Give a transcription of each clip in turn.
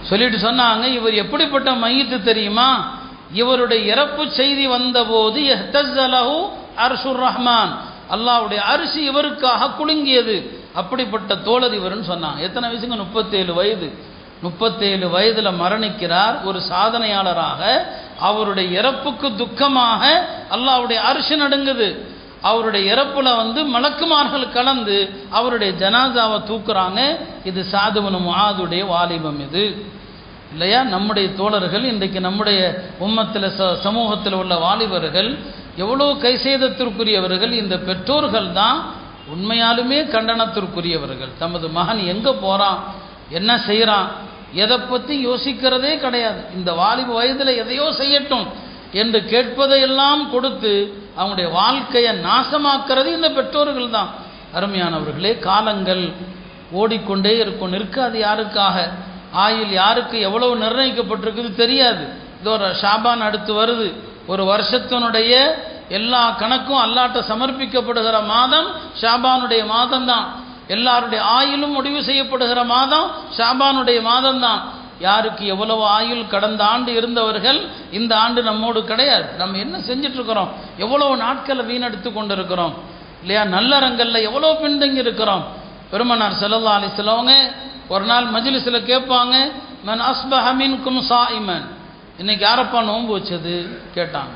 சொல்லிட்டு சொன்னாங்க இவர் எப்படிப்பட்ட மையத்து தெரியுமா இவருடைய இறப்பு செய்தி வந்தபோது எஹ்தஸ்ஸலஹு அர்ஷுர் ரஹ்மான் அல்லாஹ்வுடைய அரிசி இவருக்காக குலுங்கியது அப்படிப்பட்ட தோழர் இவர்னு சொன்னாங்க எத்தனை வயசுங்க முப்பத்தேழு வயது முப்பத்தேழு வயதுல மரணிக்கிறார் ஒரு சாதனையாளராக அவருடைய இறப்புக்கு துக்கமாக அல்லாஹ்வுடைய அரிசி நடுங்குது அவருடைய இறப்புல வந்து மலக்குமார்கள் கலந்து அவருடைய ஜனாசாவை தூக்குறாங்க இது சாதுவனு முஆதுடைய வாலிபம் இது இல்லையா நம்முடைய தோழர்கள் இன்றைக்கு நம்முடைய உம்மத்தில் ச சமூகத்தில் உள்ள வாலிபர்கள் எவ்வளோ கைசேதத்திற்குரியவர்கள் இந்த பெற்றோர்கள் தான் உண்மையாலுமே கண்டனத்திற்குரியவர்கள் தமது மகன் எங்கே போகிறான் என்ன செய்கிறான் எதை பற்றி யோசிக்கிறதே கிடையாது இந்த வாலிப வயதில் எதையோ செய்யட்டும் என்று கேட்பதையெல்லாம் கொடுத்து அவங்களுடைய வாழ்க்கையை நாசமாக்குறது இந்த பெற்றோர்கள் தான் அருமையானவர்களே காலங்கள் ஓடிக்கொண்டே இருக்கும் நிற்காது யாருக்காக ஆயுள் யாருக்கு எவ்வளவு நிர்ணயிக்கப்பட்டிருக்குது தெரியாது இதோ ஒரு ஷாபான் அடுத்து வருது ஒரு வருஷத்தினுடைய எல்லா கணக்கும் அல்லாட்ட சமர்ப்பிக்கப்படுகிற மாதம் ஷாபானுடைய மாதம் தான் எல்லாருடைய ஆயுளும் முடிவு செய்யப்படுகிற மாதம் ஷாபானுடைய மாதம் தான் யாருக்கு எவ்வளவு ஆயுள் கடந்த ஆண்டு இருந்தவர்கள் இந்த ஆண்டு நம்மோடு கிடையாது நம்ம என்ன செஞ்சுட்டு இருக்கிறோம் எவ்வளவு நாட்களை வீணடித்து கொண்டிருக்கிறோம் இல்லையா நல்லறங்கள்ல எவ்வளோ பின்தங்கி இருக்கிறோம் பெருமனார் செல்லல்லா அலிஸ்லவங்க ஒரு நாள் மஜ்லிஸில் கேட்பாங்க மன் அஸ்பஹ மின்கும் சாயிமன் இன்னைக்கு யாரப்பா நோன்பு வச்சது கேட்டாங்க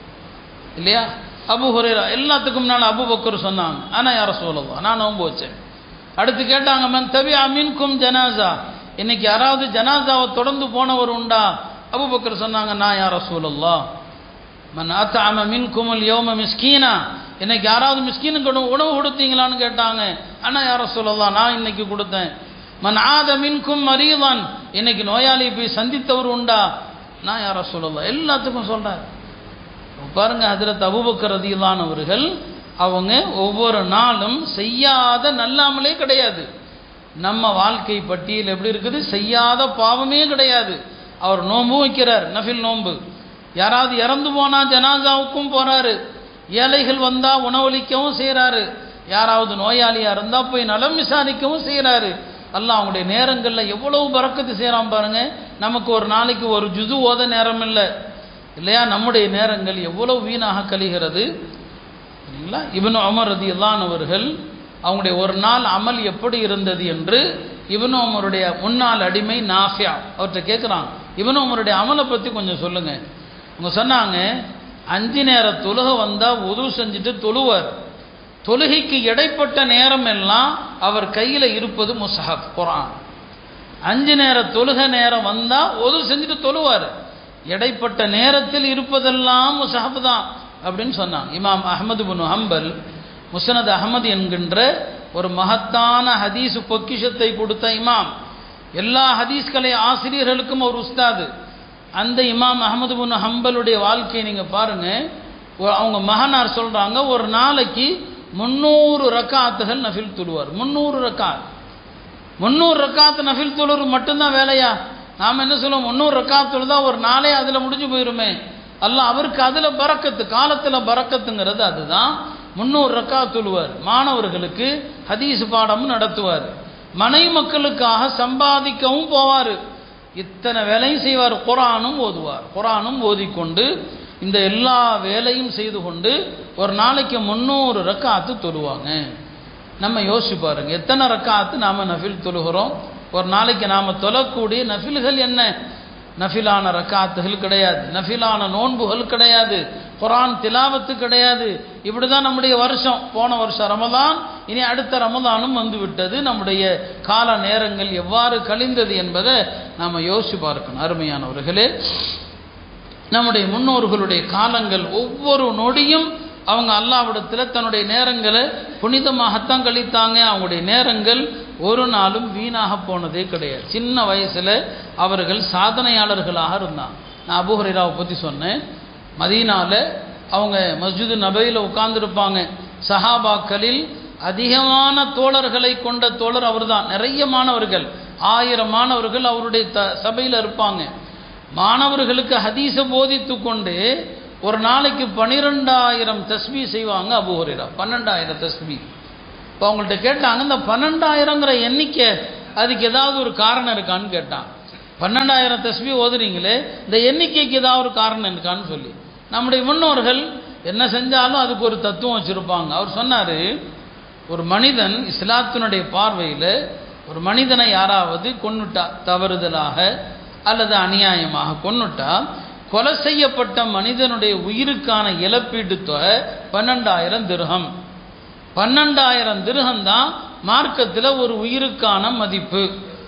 இல்லையா அபு ஹுரேரா எல்லாத்துக்கும் முன்னால் அபு பக்கர் சொன்னாங்க ஆனால் யார சொல்லலாம் நான் நோன்பு வச்சேன் அடுத்து கேட்டாங்க மன் தவி அமீன்கும் ஜனாசா இன்னைக்கு யாராவது ஜனாசாவை தொடர்ந்து போனவர் உண்டா அபு பக்கர் சொன்னாங்க நான் யார சூழல்லா மன் அத்தாம மின்குமுல் யோம மிஸ்கீனா இன்னைக்கு யாராவது மிஸ்கீனுக்கு உணவு- உணவு கொடுத்தீங்களான்னு கேட்டாங்க ஆனால் யார சொல்லலாம் நான் இன்னைக்கு கொடுத்தேன் மன் ஆத மின்கும் மரீதான் இன்னைக்கு நோயாளியை போய் சந்தித்தவர் உண்டா நான் யார சொல்லலாம் எல்லாத்துக்கும் சொல்றாரு பாருங்க ஹஜரத் அபூபக்கர் ரதியிலானவர்கள் அவங்க ஒவ்வொரு நாளும் செய்யாத நல்லாமலே கிடையாது நம்ம வாழ்க்கை பட்டியல் எப்படி இருக்குது செய்யாத பாவமே கிடையாது அவர் நோன்பு வைக்கிறார் நஃபில் நோன்பு யாராவது இறந்து போனா ஜனாசாவுக்கும் போறாரு ஏழைகள் வந்தா உணவளிக்கவும் செய்றாரு யாராவது நோயாளியா இருந்தா போய் நலம் விசாரிக்கவும் செய்றாரு அல்லாஹ் அவங்களுடைய நேரங்கள்ல எவ்வளவு பறக்கத்து செய்றான் பாருங்க நமக்கு ஒரு நாளைக்கு ஒரு ஜுது ஓத நேரம் இல்லை இல்லையா நம்முடைய நேரங்கள் எவ்வளவு வீணாக கழிகிறது சரிங்களா இவனு அமர் ரதி அவர்கள் அவங்களுடைய ஒரு நாள் அமல் எப்படி இருந்தது என்று இவனு அமருடைய முன்னாள் அடிமை நாஃபியா அவர்கிட்ட கேட்குறான் இவனு அமருடைய அமலை பற்றி கொஞ்சம் சொல்லுங்க அவங்க சொன்னாங்க அஞ்சு நேர தொழுகை வந்தால் உது செஞ்சுட்டு தொழுவார் தொழுகைக்கு இடைப்பட்ட நேரம் எல்லாம் அவர் கையில் இருப்பது முசஹப் குரான் அஞ்சு நேர தொழுகை நேரம் வந்தால் ஒது செஞ்சுட்டு தொழுவார் இடைப்பட்ட நேரத்தில் இருப்பதெல்லாம் முசஹப் தான் அப்படின்னு சொன்னாங்க இமாம் அஹமது பின் ஹம்பல் முசனத் அஹமது என்கின்ற ஒரு மகத்தான ஹதீஸ் பொக்கிஷத்தை கொடுத்த இமாம் எல்லா ஹதீஸ்கலை ஆசிரியர்களுக்கும் ஒரு உஸ்தாது அந்த இமாம் அஹமது பின் ஹம்பலுடைய வாழ்க்கையை நீங்கள் பாருங்க ஒ- அவங்க மகனார் சொல்றாங்க ஒரு நாளைக்கு முந்நூறு ரக்காத்துகள் நஃபில் தொழுவார் முந்நூறு ரக்காத் முந்நூறு ரக்காத்து நஃபில் தொழுறு மட்டும்தான் வேலையா நாம் என்ன சொல்லுவோம் முந்நூறு ரக்காத் தொழுதா ஒரு நாளே அதில் முடிஞ்சு போயிருமே அல்லாஹ் அவருக்கு அதில் பறக்கத்து காலத்தில் பறக்கத்துங்கிறது அதுதான் முந்நூறு ரக்காத் தொழுவார் மாணவர்களுக்கு ஹதீஸ் பாடமும் நடத்துவார் மனை மக்களுக்காக சம்பாதிக்கவும் போவார் இத்தனை வேலையும் செய்வார் குரானும் ஓதுவார் குரானும் ஓதிக்கொண்டு இந்த எல்லா வேலையும் செய்து கொண்டு ஒரு நாளைக்கு முந்நூறு ரக்காத்து தொழுவாங்க நம்ம யோசிச்சு பாருங்க எத்தனை ரக்காத்து நாம நஃபில் தொழுகிறோம் ஒரு நாளைக்கு நாம தொழக்கூடிய நஃபில்கள் என்ன நஃபிலான ரக்காத்துகள் கிடையாது நஃபிலான நோன்புகள் கிடையாது குரான் திலாவத்து கிடையாது இப்படிதான் நம்முடைய வருஷம் போன வருஷம் ரமதான் இனி அடுத்த ரமதானும் வந்து விட்டது நம்முடைய கால நேரங்கள் எவ்வாறு கழிந்தது என்பதை நாம யோசிச்சு பார்க்கணும் அருமையானவர்களே நம்முடைய முன்னோர்களுடைய காலங்கள் ஒவ்வொரு நொடியும் அவங்க அல்லாவிடத்தில் தன்னுடைய நேரங்களை புனிதமாகத்தான் கழித்தாங்க அவங்களுடைய நேரங்கள் ஒரு நாளும் வீணாக போனதே கிடையாது சின்ன வயசில் அவர்கள் சாதனையாளர்களாக இருந்தாங்க நான் அபுஹரிராவை பற்றி சொன்னேன் மதீனாவில் அவங்க மஸ்ஜிது நபையில் உட்கார்ந்துருப்பாங்க சஹாபாக்களில் அதிகமான தோழர்களை கொண்ட தோழர் அவர்தான் நிறைய மாணவர்கள் ஆயிரம் மாணவர்கள் அவருடைய த சபையில் இருப்பாங்க மாணவர்களுக்கு ஹதீஸை போதித்து கொண்டு ஒரு நாளைக்கு பன்னிரெண்டாயிரம் தஸ்மி செய்வாங்க அபு ஹுரைரா பன்னெண்டாயிரம் தஸ்மி இப்போ அவங்கள்ட்ட கேட்டாங்க இந்த பன்னெண்டாயிரங்கிற எண்ணிக்கை அதுக்கு ஏதாவது ஒரு காரணம் இருக்கான்னு கேட்டான் பன்னெண்டாயிரம் தஸ்பி ஓதுறீங்களே இந்த எண்ணிக்கைக்கு ஏதாவது ஒரு காரணம் இருக்கான்னு சொல்லி நம்முடைய முன்னோர்கள் என்ன செஞ்சாலும் அதுக்கு ஒரு தத்துவம் வச்சுருப்பாங்க அவர் சொன்னார் ஒரு மனிதன் இஸ்லாத்தினுடைய பார்வையில் ஒரு மனிதனை யாராவது கொன்னுட்டா தவறுதலாக அல்லது அநியாயமாக கொன்னுட்டா கொலை செய்யப்பட்ட மனிதனுடைய உயிருக்கான இழப்பீட்டு தொகை பன்னெண்டாயிரம் திருகம் பன்னெண்டாயிரம் திருகம் தான் மார்க்கத்தில் ஒரு உயிருக்கான மதிப்பு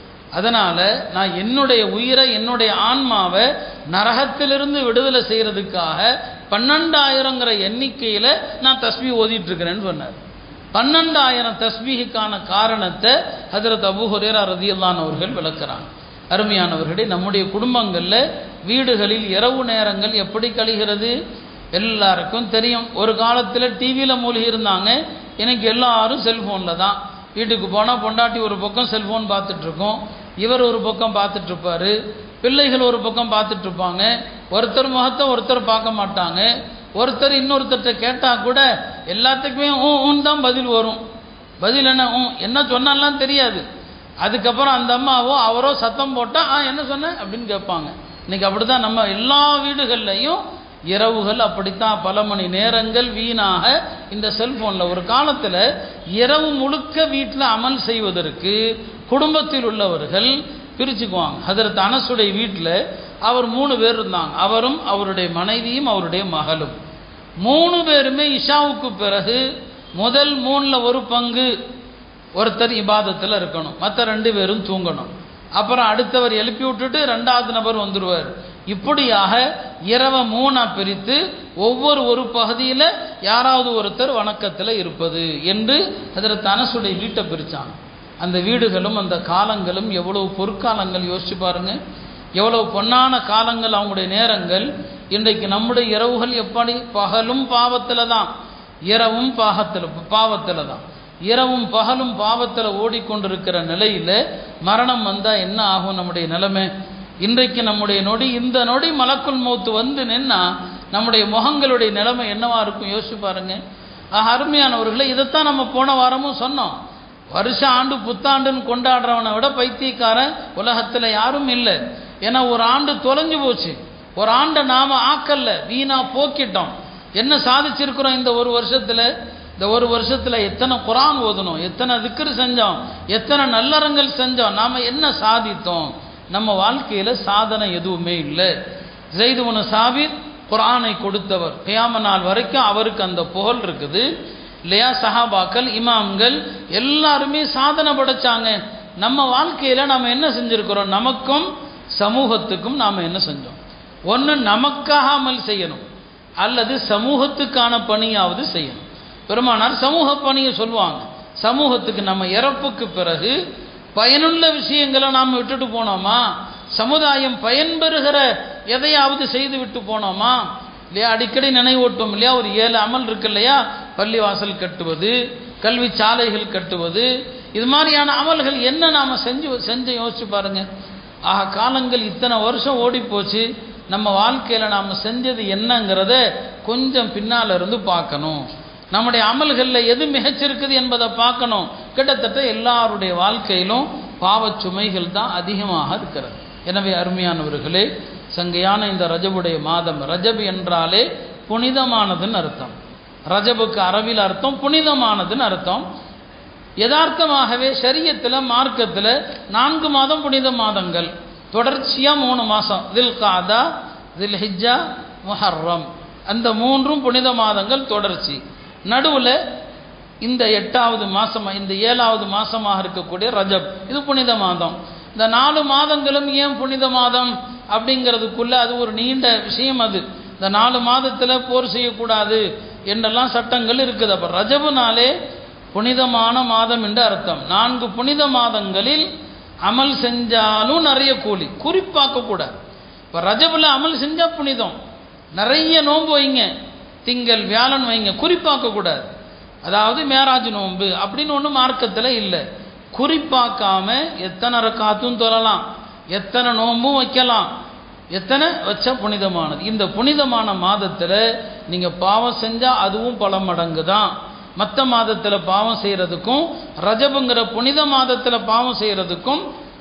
அதனால் நான் என்னுடைய உயிரை என்னுடைய ஆன்மாவை நரகத்திலிருந்து விடுதலை செய்கிறதுக்காக பன்னெண்டாயிரங்கிற எண்ணிக்கையில் நான் தஸ்பி ஓதிட்டு இருக்கிறேன்னு சொன்னார் பன்னெண்டாயிரம் தஸ்பீகுக்கான காரணத்தை ஹதரத் அபு ஹுரேரா ரதியல்லான் அவர்கள் விளக்குறாங்க அருமையானவர்களே நம்முடைய குடும்பங்களில் வீடுகளில் இரவு நேரங்கள் எப்படி கழிகிறது எல்லாருக்கும் தெரியும் ஒரு காலத்தில் டிவியில் மூழ்கி இருந்தாங்க எனக்கு எல்லாரும் செல்ஃபோனில் தான் வீட்டுக்கு போனால் பொண்டாட்டி ஒரு பக்கம் செல்ஃபோன் பார்த்துட்ருக்கோம் இவர் ஒரு பக்கம் பார்த்துட்ருப்பாரு பிள்ளைகள் ஒரு பக்கம் பார்த்துட்ருப்பாங்க ஒருத்தர் முகத்தை ஒருத்தர் பார்க்க மாட்டாங்க ஒருத்தர் இன்னொருத்தர்கிட்ட கேட்டால் கூட எல்லாத்துக்குமே ஊ ஊன் தான் பதில் வரும் பதில் என்ன ஊ என்ன சொன்னாலாம் தெரியாது அதுக்கப்புறம் அந்த அம்மாவோ அவரோ சத்தம் போட்டால் ஆ என்ன சொன்ன அப்படின்னு கேட்பாங்க இன்னைக்கு அப்படி தான் நம்ம எல்லா வீடுகள்லையும் இரவுகள் அப்படித்தான் பல மணி நேரங்கள் வீணாக இந்த செல்போனில் ஒரு காலத்தில் இரவு முழுக்க வீட்டில் அமல் செய்வதற்கு குடும்பத்தில் உள்ளவர்கள் பிரிச்சுக்குவாங்க ஹதரத் அனசுடைய வீட்டில் அவர் மூணு பேர் இருந்தாங்க அவரும் அவருடைய மனைவியும் அவருடைய மகளும் மூணு பேருமே இஷாவுக்கு பிறகு முதல் மூணில் ஒரு பங்கு ஒருத்தர் இபாதத்தில் இருக்கணும் மற்ற ரெண்டு பேரும் தூங்கணும் அப்புறம் அடுத்தவர் எழுப்பி விட்டுட்டு ரெண்டாவது நபர் வந்துடுவார் இப்படியாக இரவை மூணா பிரித்து ஒவ்வொரு ஒரு பகுதியில் யாராவது ஒருத்தர் வணக்கத்தில் இருப்பது என்று அதில் தனசுடைய வீட்டை பிரித்தாங்க அந்த வீடுகளும் அந்த காலங்களும் எவ்வளவு பொற்காலங்கள் யோசிச்சு பாருங்க எவ்வளவு பொன்னான காலங்கள் அவங்களுடைய நேரங்கள் இன்றைக்கு நம்முடைய இரவுகள் எப்படி பகலும் பாவத்தில் தான் இரவும் பாகத்தில் பாவத்தில் தான் இரவும் பகலும் பாவத்தில் ஓடிக்கொண்டிருக்கிற நிலையில் மரணம் வந்தால் என்ன ஆகும் நம்முடைய நிலைமை இன்றைக்கு நம்முடைய நொடி இந்த நொடி மலக்குள் மௌத்து வந்து நின்னா நம்முடைய முகங்களுடைய நிலைமை என்னவா இருக்கும் யோசிச்சு பாருங்க ஆக அருமையானவர்களை இதைத்தான் நம்ம போன வாரமும் சொன்னோம் வருஷ ஆண்டு புத்தாண்டுன்னு கொண்டாடுறவனை விட பைத்தியக்காரன் உலகத்தில் யாரும் இல்லை ஏன்னா ஒரு ஆண்டு தொலைஞ்சு போச்சு ஒரு ஆண்டை நாம ஆக்கல்ல வீணா போக்கிட்டோம் என்ன சாதிச்சிருக்கிறோம் இந்த ஒரு வருஷத்தில் இந்த ஒரு வருஷத்தில் எத்தனை குரான் ஓதணும் எத்தனை திக்ரு செஞ்சோம் எத்தனை நல்லறங்கள் செஞ்சோம் நாம் என்ன சாதித்தோம் நம்ம வாழ்க்கையில் சாதனை எதுவுமே இல்லை ஜெய்துவனு சாபிர் குரானை கொடுத்தவர் கியாம நாள் வரைக்கும் அவருக்கு அந்த புகழ் இருக்குது இல்லையா சஹாபாக்கள் இமாம்கள் எல்லாருமே சாதனை படைச்சாங்க நம்ம வாழ்க்கையில் நம்ம என்ன செஞ்சுருக்கிறோம் நமக்கும் சமூகத்துக்கும் நாம் என்ன செஞ்சோம் ஒன்று நமக்காக அமல் செய்யணும் அல்லது சமூகத்துக்கான பணியாவது செய்யணும் பெருமானார் சமூக பணியை சொல்லுவாங்க சமூகத்துக்கு நம்ம இறப்புக்கு பிறகு பயனுள்ள விஷயங்களை நாம் விட்டுட்டு போனோமா சமுதாயம் பயன்பெறுகிற எதையாவது செய்து விட்டு போனோமா இல்லையா அடிக்கடி நினைவூட்டும் இல்லையா ஒரு ஏழு அமல் இருக்கு இல்லையா பள்ளிவாசல் கட்டுவது கல்வி சாலைகள் கட்டுவது இது மாதிரியான அமல்கள் என்ன நாம் செஞ்சு செஞ்சு யோசிச்சு பாருங்க ஆக காலங்கள் இத்தனை வருஷம் ஓடி போச்சு நம்ம வாழ்க்கையில் நாம் செஞ்சது என்னங்கிறத கொஞ்சம் பின்னால் இருந்து பார்க்கணும் நம்முடைய அமல்களில் எது மிகச்சிருக்குது என்பதை பார்க்கணும் கிட்டத்தட்ட எல்லாருடைய வாழ்க்கையிலும் பாவச் சுமைகள் தான் அதிகமாக இருக்கிறது எனவே அருமையானவர்களே சங்கையான இந்த ரஜபுடைய மாதம் ரஜப் என்றாலே புனிதமானதுன்னு அர்த்தம் ரஜபுக்கு அரபில் அர்த்தம் புனிதமானதுன்னு அர்த்தம் யதார்த்தமாகவே சரியத்தில் மார்க்கத்தில் நான்கு மாதம் புனித மாதங்கள் தொடர்ச்சியாக மூணு மாதம் தில் காதா தில் ஹிஜ்ஜா முஹர்ரம் அந்த மூன்றும் புனித மாதங்கள் தொடர்ச்சி நடுவில் இந்த எட்டாவது மாதம் இந்த ஏழாவது மாதமாக இருக்கக்கூடிய ரஜப் இது புனித மாதம் இந்த நாலு மாதங்களும் ஏன் புனித மாதம் அப்படிங்கிறதுக்குள்ள அது ஒரு நீண்ட விஷயம் அது இந்த நாலு மாதத்தில் போர் செய்யக்கூடாது என்றெல்லாம் சட்டங்கள் இருக்குது அப்போ ரஜபுனாலே புனிதமான மாதம் என்று அர்த்தம் நான்கு புனித மாதங்களில் அமல் செஞ்சாலும் நிறைய கூலி குறிப்பாக்க கூடாது இப்போ ரஜபில் அமல் செஞ்சால் புனிதம் நிறைய நோன்பு வைங்க திங்கள் வியாழன் வைங்க குறிப்பாக்க கூடாது அதாவது மேராஜ் நோன்பு அப்படின்னு ஒன்றும் மார்க்கத்தில் இல்லை குறிப்பாக்காம எத்தனை ரக்காத்தும் தொழலாம் எத்தனை நோன்பும் வைக்கலாம் எத்தனை வச்சா புனிதமானது இந்த புனிதமான மாதத்தில் நீங்கள் பாவம் செஞ்சால் அதுவும் பல மடங்கு தான் மற்ற மாதத்தில் பாவம் செய்கிறதுக்கும் ரஜபுங்கிற புனித மாதத்தில் பாவம் செய்கிறதுக்கும்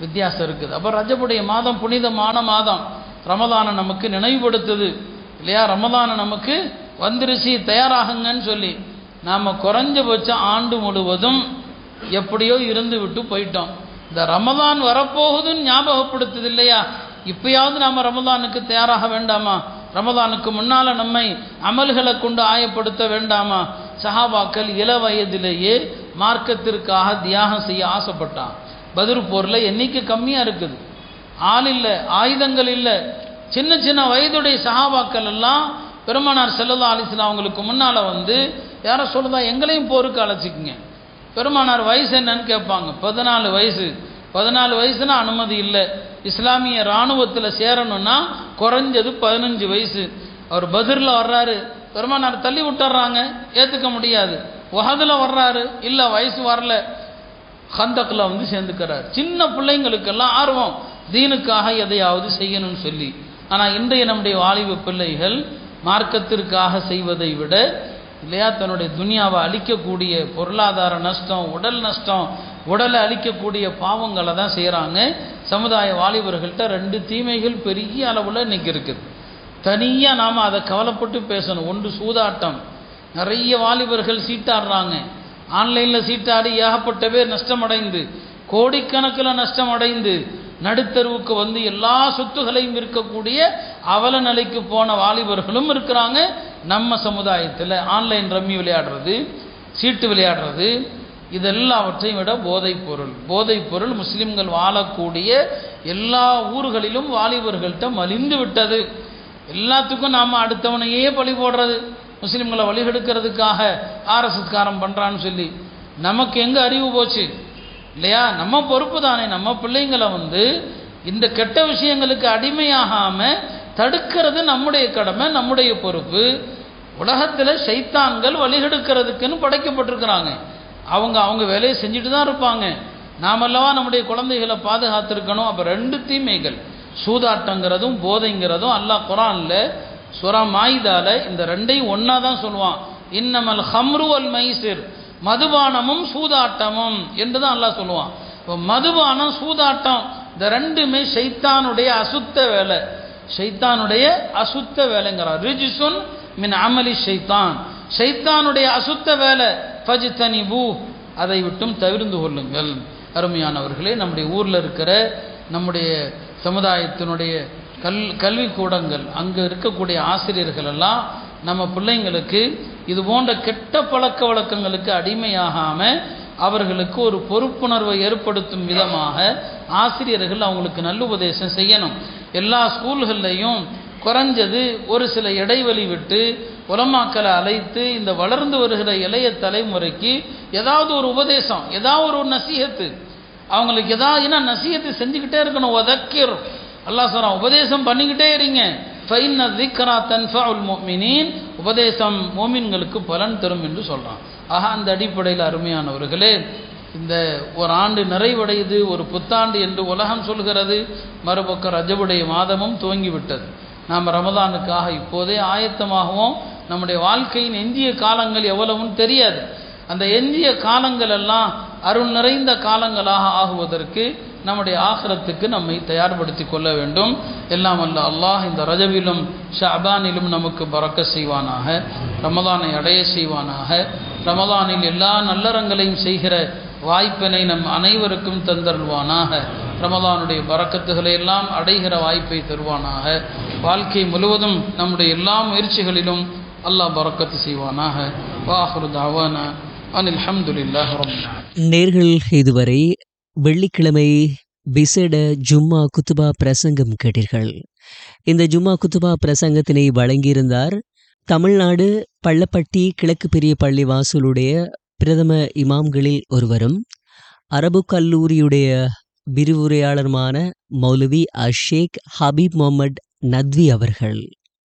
வித்தியாசம் இருக்குது அப்போ ரஜபுடைய மாதம் புனிதமான மாதம் ரமதானை நமக்கு நினைவுபடுத்துது இல்லையா ரமதானை நமக்கு வந்துருச்சு தயாராகுங்கன்னு சொல்லி நாம் குறைஞ்சபட்சம் ஆண்டு முழுவதும் எப்படியோ இருந்து விட்டு போயிட்டோம் இந்த ரமதான் வரப்போகுதுன்னு ஞாபகப்படுத்துது இல்லையா இப்பயாவது நாம் ரமதானுக்கு தயாராக வேண்டாமா ரமதானுக்கு முன்னால் நம்மை அமல்களை கொண்டு ஆயப்படுத்த வேண்டாமா சஹாபாக்கள் இள வயதிலேயே மார்க்கத்திற்காக தியாகம் செய்ய ஆசைப்பட்டான் பதிர் போரில் எண்ணிக்கை கம்மியாக இருக்குது ஆள் இல்லை ஆயுதங்கள் இல்லை சின்ன சின்ன வயதுடைய சஹாபாக்கள் எல்லாம் பெருமானார் செல்லல்லா அலிஸ்லாம் அவங்களுக்கு முன்னால் வந்து யாரை சொல்லுதா எங்களையும் போருக்கு அழைச்சிக்குங்க பெருமானார் வயசு என்னன்னு கேட்பாங்க பதினாலு வயசு பதினாலு வயசுனா அனுமதி இல்லை இஸ்லாமிய இராணுவத்தில் சேரணும்னா குறைஞ்சது பதினஞ்சு வயசு அவர் பதிரில் வர்றாரு பெருமானார் தள்ளி விட்டுறாங்க ஏற்றுக்க முடியாது உகதில் வர்றாரு இல்லை வயசு வரல ஹந்தக்கில் வந்து சேர்ந்துக்கிறார் சின்ன பிள்ளைங்களுக்கெல்லாம் ஆர்வம் தீனுக்காக எதையாவது செய்யணும்னு சொல்லி ஆனால் இன்றைய நம்முடைய வாலிப பிள்ளைகள் மார்க்கத்திற்காக செய்வதை விட இல்லையா தன்னுடைய துனியாவை அழிக்கக்கூடிய பொருளாதார நஷ்டம் உடல் நஷ்டம் உடலை அழிக்கக்கூடிய பாவங்களை தான் செய்கிறாங்க சமுதாய வாலிபர்கள்ட்ட ரெண்டு தீமைகள் பெரிய அளவில் இன்னைக்கு இருக்குது தனியாக நாம் அதை கவலைப்பட்டு பேசணும் ஒன்று சூதாட்டம் நிறைய வாலிபர்கள் சீட்டாடுறாங்க ஆன்லைனில் சீட்டாடி ஏகப்பட்ட பேர் நஷ்டமடைந்து கோடிக்கணக்கில் நஷ்டமடைந்து நடுத்தருவுக்கு வந்து எல்லா சொத்துகளையும் இருக்கக்கூடிய அவல நிலைக்கு போன வாலிபர்களும் இருக்கிறாங்க நம்ம சமுதாயத்தில் ஆன்லைன் ரம்மி விளையாடுறது சீட்டு விளையாடுறது இதெல்லாவற்றையும் விட போதைப் பொருள் போதைப் பொருள் முஸ்லிம்கள் வாழக்கூடிய எல்லா ஊர்களிலும் வாலிபர்கள்ட்ட மலிந்து விட்டது எல்லாத்துக்கும் நாம் அடுத்தவனையே பழி போடுறது முஸ்லீம்களை வழிகெடுக்கிறதுக்காக ஆர்எஸ்எஸ்காரம் பண்ணுறான்னு சொல்லி நமக்கு எங்கே அறிவு போச்சு இல்லையா நம்ம பொறுப்பு தானே நம்ம பிள்ளைங்களை வந்து இந்த கெட்ட விஷயங்களுக்கு அடிமையாகாமல் தடுக்கிறது நம்முடைய கடமை நம்முடைய பொறுப்பு உலகத்தில் சைத்தான்கள் வழிகெடுக்கிறதுக்குன்னு படைக்கப்பட்டிருக்கிறாங்க அவங்க அவங்க வேலையை செஞ்சுட்டு தான் இருப்பாங்க நாமல்லவா நம்முடைய குழந்தைகளை பாதுகாத்திருக்கணும் அப்போ ரெண்டு தீமைகள் சூதாட்டங்கிறதும் போதைங்கிறதும் அல்லாஹ் குரானில் சுரா மாயிதால இந்த ரெண்டையும் ஒன்றா தான் சொல்லுவான் இன்னமல் ஹம்ரு அல் மைசிர் மதுபானமும் சூதாட்டமும் என்று தான் அல்லாஹ் சொல்லுவான் இப்போ மதுபானம் சூதாட்டம் இந்த ரெண்டுமே ஷைத்தானுடைய அசுத்த வேலை ஷைத்தானுடைய அசுத்த வேலைங்கிறார் ரிஜிசுன் மின் அமலி ஷைத்தான் ஷைத்தானுடைய அசுத்த வேலை ஃபஜ்தனி பூ அதை விட்டும் தவிர்ந்து கொள்ளுங்கள் அருமையானவர்களே நம்முடைய ஊரில் இருக்கிற நம்முடைய சமுதாயத்தினுடைய கல் கல்வி கூடங்கள் அங்கே இருக்கக்கூடிய ஆசிரியர்கள் எல்லாம் நம்ம பிள்ளைங்களுக்கு இது போன்ற கெட்ட பழக்க வழக்கங்களுக்கு அடிமையாகாமல் அவர்களுக்கு ஒரு பொறுப்புணர்வை ஏற்படுத்தும் விதமாக ஆசிரியர்கள் அவங்களுக்கு நல்லுபதேசம் செய்யணும் எல்லா ஸ்கூல்கள்லையும் குறைஞ்சது ஒரு சில இடைவெளி விட்டு உலமாக்களை அழைத்து இந்த வளர்ந்து வருகிற இளைய தலைமுறைக்கு ஏதாவது ஒரு உபதேசம் ஏதாவது ஒரு நசீகத்து அவங்களுக்கு ஏதாவது ஏன்னா நசீகத்தை செஞ்சுக்கிட்டே இருக்கணும் உதக்கிர் அல்லாஹ் சொல்கிறான் உபதேசம் பண்ணிக்கிட்டே இருங்க ஃபைன் திக்ரா தன்ஃபுல் மோமினின் உபதேசம் மோமின்களுக்கு பலன் தரும் என்று சொல்கிறான் ஆக அந்த அடிப்படையில் அருமையானவர்களே இந்த ஒரு ஆண்டு நிறைவடையுது ஒரு புத்தாண்டு என்று உலகம் சொல்கிறது மறுபக்கம் ரஜபுடைய மாதமும் துவங்கிவிட்டது நாம் ரமதானுக்காக இப்போதே ஆயத்தமாகவும் நம்முடைய வாழ்க்கையின் எஞ்சிய காலங்கள் எவ்வளவுன்னு தெரியாது அந்த எஞ்சிய காலங்கள் எல்லாம் அருள் நிறைந்த காலங்களாக ஆகுவதற்கு நம்முடைய ஆசிரத்துக்கு நம்மை தயார்படுத்தி கொள்ள வேண்டும் எல்லாம் அல்ல அல்லாஹ் இந்த ரஜவிலும் ஷாபானிலும் நமக்கு பறக்க செய்வானாக ரமதானை அடைய செய்வானாக ரமதானில் எல்லா நல்லறங்களையும் செய்கிற வாய்ப்பினை நம் அனைவருக்கும் தந்தருள்வானாக ரமதானுடைய பறக்கத்துகளை எல்லாம் அடைகிற வாய்ப்பை தருவானாக வாழ்க்கை முழுவதும் நம்முடைய எல்லா முயற்சிகளிலும் அல்லாஹ் பறக்கத்து செய்வானாக வாஹரு தாவானா அனில் அஹமதுல்லாஹ் ரபின் நேர்கள் இதுவரை வெள்ளிக்கிழமை விசேட ஜும்மா குத்துபா பிரசங்கம் கேட்டீர்கள் இந்த ஜும்மா குத்துபா பிரசங்கத்தினை வழங்கியிருந்தார் தமிழ்நாடு பள்ளப்பட்டி கிழக்கு பெரிய பள்ளி வாசலுடைய பிரதம இமாம்களில் ஒருவரும் அரபு கல்லூரியுடைய விரிவுரையாளருமான மௌலவி அஷேக் ஹபீப் முகமது நத்வி அவர்கள்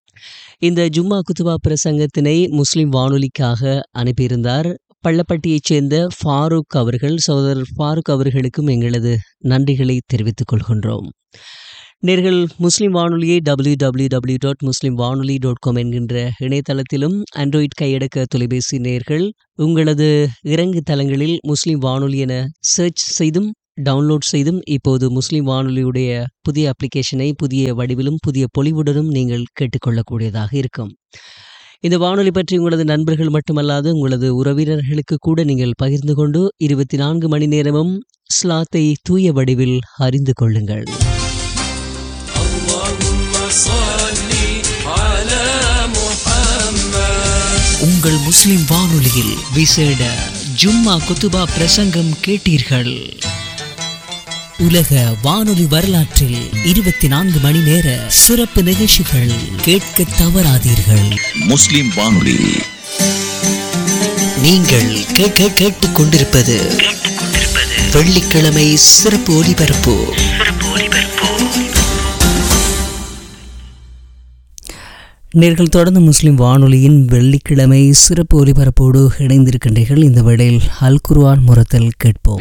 இந்த ஜும்மா குத்துபா பிரசங்கத்தினை முஸ்லிம் வானொலிக்காக அனுப்பியிருந்தார் பள்ளப்பட்டியைச் சேர்ந்த ஃபாரூக் அவர்கள் சகோதரர் ஃபாரூக் அவர்களுக்கும் எங்களது நன்றிகளை தெரிவித்துக் கொள்கின்றோம் நேர்கள் முஸ்லிம் வானொலியை W W W dot Muslim Vanoli dot com என்கின்ற இணையதளத்திலும் ஆண்ட்ராய்ட் கையடக்க தொலைபேசி நேர்கள் உங்களது இறங்கு தளங்களில் முஸ்லிம் வானொலி என சர்ச் செய்தும் டவுன்லோட் செய்தும் இப்போது முஸ்லிம் வானொலியுடைய புதிய அப்ளிகேஷனை புதிய வடிவிலும் புதிய பொலிவுடனும் நீங்கள் கேட்டுக்கொள்ளக்கூடியதாக இருக்கும் இந்த வானொலி பற்றி உங்களது நண்பர்கள் மட்டுமல்லாது உங்களது உறவினர்களுக்கு கூட நீங்கள் பகிர்ந்து கொண்டு இருபத்தி நான்கு மணி நேரமும் ஸ்லாத்தை தூய வடிவில் அறிந்து கொள்ளுங்கள் உங்கள் முஸ்லிம் வானொலியில் விசேட ஜும்மா குத்துபா பிரசங்கம் கேட்டீர்கள் உலக வானொலி வரலாற்றில் இருபத்தி நான்கு மணி நேர சிறப்பு நிகழ்ச்சிகள் கேட்க தவறாதீர்கள் முஸ்லிம் வானொலி நீங்கள் கேட்க கேட்டுக் கொண்டிருப்பது வெள்ளிக்கிழமை சிறப்பு ஒலிபரப்பு நேர்கள் தொடர்ந்து முஸ்லிம் வானொலியின் வெள்ளிக்கிழமை சிறப்பு ஒலிபரப்போடு இணைந்திருக்கின்றீர்கள் இந்த வேளையில் அல் குர்ஆன் முரத்தல் கேட்போம்